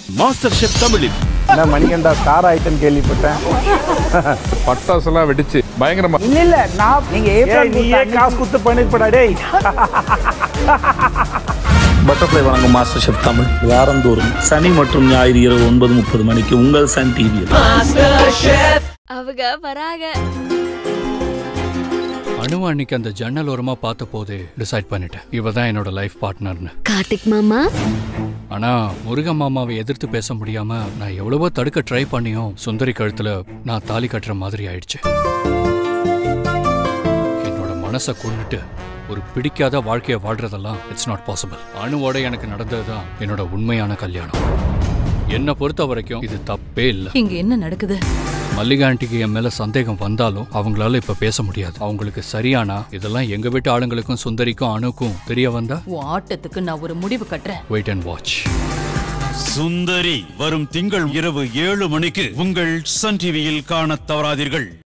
master chef தமிழில் என்ன மணிகண்டா star ஆயிட்டேன்னு கேள்விப்பட்டேன் பட்டாசுலாம் வெடிச்சு பயங்கரமா இல்ல இல்ல நான் நீங்க ஏப்ரல் நீயே காசு குத்து பண்ணிருப்படா டேய் பட்டர்ஃப்ளை வழங்கும் மாஸ்டர் ஷெஃப் தமிழ் வாரந்தோறும் சனி மற்றும் ஞாயிறு இரவு ஒன்பது முப்பது மணிக்கு உங்கள் சன் டிவியில் அவங்க வராக அணுவ அன்னைக்கு அந்த ஜன்னல் ஓரமா பார்த்த போதே டிசைட் பண்ணிட்டேன் இவ தான் என்னோட லைஃப் பார்ட்னர்னு கார்த்திக் மாமா ஆனா முருகன் மாமாவை எதிர்த்து பேச முடியாம நான் எவ்வளவோ தடுக்க ட்ரை பண்ணியும் சுந்தரி கழுத்துல நான் தாலி கட்டுற மாதிரி ஆயிடுச்சு என்னோட மனசை கொண்டுட்டு ஒரு பிடிக்காத வாழ்க்கையை வாழ்றதெல்லாம் இட்ஸ் நாட் பாசிபிள் அணுவோட எனக்கு நடந்ததுதான் என்னோட உண்மையான கல்யாணம் என்னை பொறுத்த வரைக்கும் இது தப்பே இல்லை இங்க என்ன நடக்குது மல்லிகா ஆண்டிக்கு என் மேல சந்தேகம் வந்தாலும் அவங்களால இப்ப பேச முடியாது அவங்களுக்கு சரியானா இதெல்லாம் எங்க வீட்டு ஆளுங்களுக்கும் சுந்தரிக்கும் அணுக்கும் தெரிய வந்தா உன் ஆட்டத்துக்கு நான் ஒரு முடிவு கட்டுறேன் வெயிட் அண்ட் வாட்ச் சுந்தரி வரும் திங்கள் இரவு ஏழு மணிக்கு உங்கள் சன் டிவியில் காணத் தவறாதீர்கள்